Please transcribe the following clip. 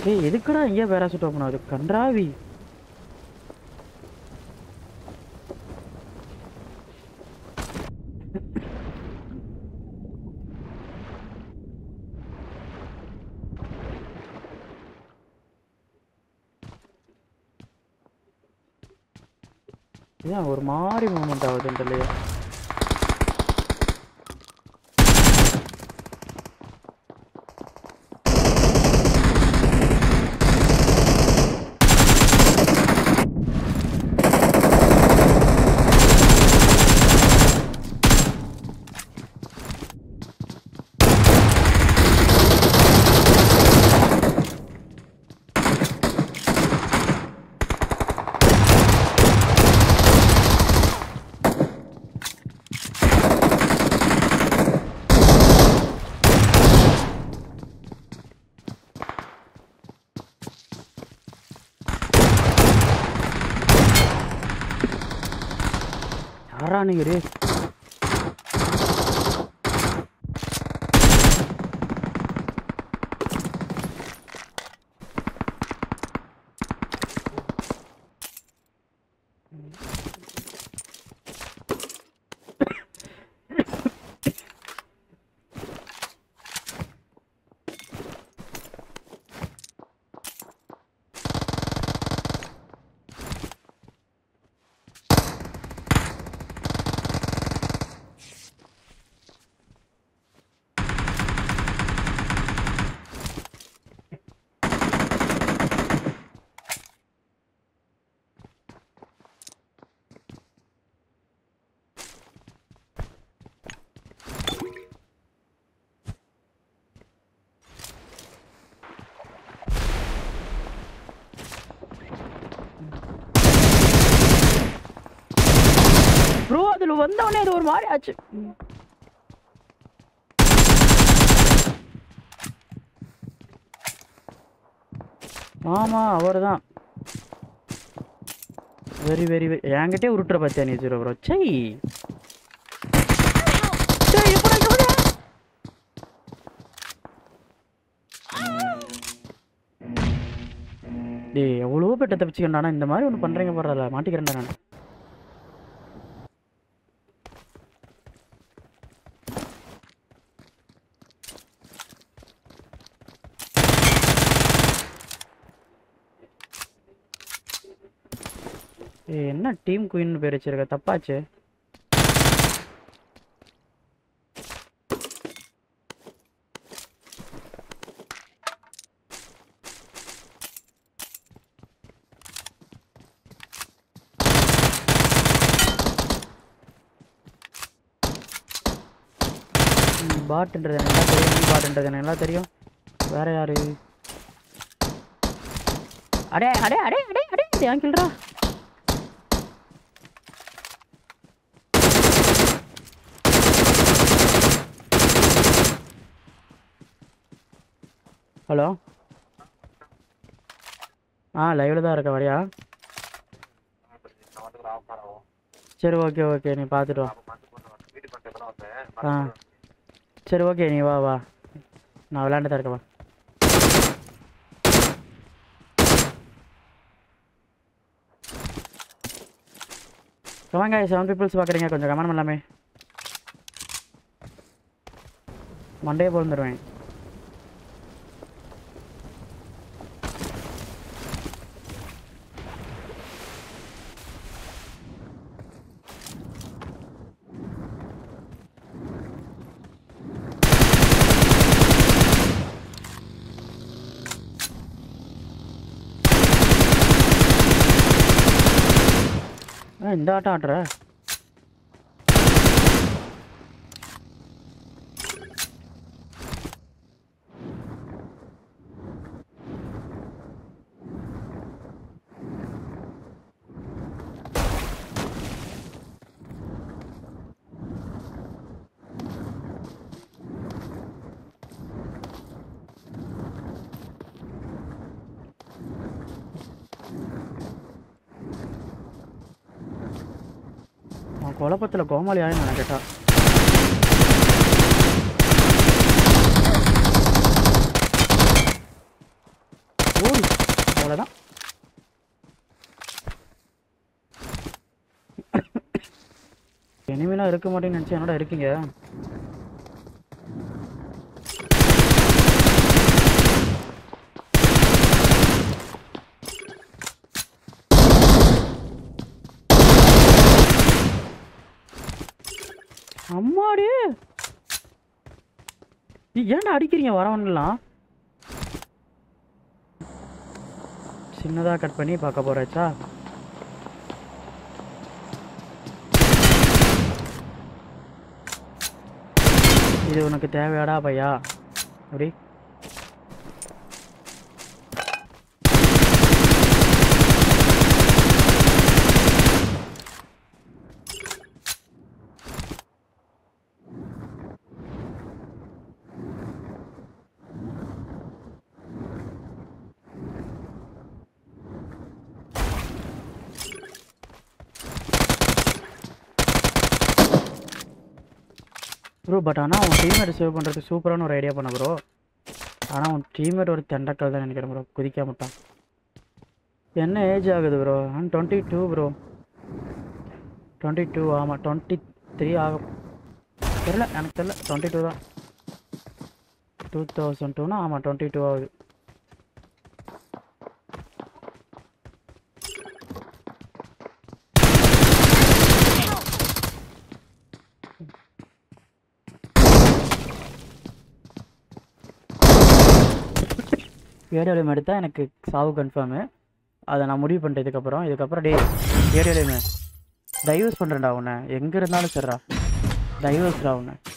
ஏய் எதுக்குடா இங்கே பேராசூட் ஓப்பன் ஆகுது கன்றாவி இதான் ஒரு மாதிரி மூமெண்ட் ஆகுது இல்லையா யாரா நீங்க ரே ப்ரோ அதுல வந்தவனே அது ஒரு மாதிரி ஆச்சு ஆமா அவர்தான் வெரி வெரி வெரி என்கிட்டே உருட்டுற பார்த்தியா நீ ஜீரோ ப்ரோ சை சை, எப்படா இங்க வந்த? டேய் எவ்வளவோ பெட்ட தப்பிச்சுக்கண்டானா இந்த மாதிரி ஒன்று பண்றீங்க போடுறல மாட்டிக்கிறேன்டா நான் ஏய் என்ன டீம் குயின்னு பேர் வச்சிருக்க தப்பாச்சு பாட்டுன்றது எனக்கு எல்லாம் தெரியும் நீ பாட்டுன்றது எனக்கு எல்லாம் தெரியும் வேற யாரு அடே அடே அடே அடே அடே இது ஏன் கில்றா ஹலோ ஆ லைவ்ல தான் இருக்க வரியா சரி ஓகே ஓகே நீ பார்த்துட்டு வா ஆ சரி ஓகே நீ வா வா நான் விளையாண்டு தான் இருக்கேன் வா கமாங்க செவன் பீப்புள்ஸ் பார்க்குறீங்க கொஞ்சம் கமெண்ட் பண்ணலாமே மண்டே போந்துடுவேன் ஆ இந்த ஆட்டம் ஆடுற அவன் குழப்பத்தில் கோமாளி ஆயும் நான் கேட்டா ஓடி அவ்வளோதான் இனிமேலாம் இருக்க மாட்டேன்னு நினச்சி என்னடா இருக்கீங்க அம்மாடி நீ ஏன்டா அடிக்கிறீங்க வரவன்லாம் சின்னதாக கட் பண்ணி பார்க்க போறாச்சா இது உனக்கு தேவையாடா பையா அப்படி ப்ரோ பட் ஆனால் உன் டீம்மேட் சேவ் பண்ணுறதுக்கு சூப்பரான ஒரு ஐடியா பண்ண ப்ரோ ஆனால் உன் டீம்மேட் ஒரு தண்டக்கல் தான் நினைக்கிறேன் ப்ரோ குதிக்க மாட்டான் என்ன ஏஜ் ஆகுது bro twenty two bro twenty two ஆமாம் டுவெண்ட்டி த்ரீ ஆகும் தெரில எனக்கு தெரில டுவெண்ட்டி டூ தான் டூ தௌசண்ட் டூனா ஆமாம் டுவெண்ட்டி டூ ஆகுது ஏரியாலியம் எடுத்தால் எனக்கு சாவு கன்ஃபார்மு அதை நான் முடிவு பண்ணிட்டேன் இதுக்கப்புறம் இதுக்கப்புறம் டே ஏரியாலியம் டைவர்ஸ் பண்ணுறேன்டா உன்னை எங்கே இருந்தாலும் சரிடா டைவர்ஸ்டா உன்னை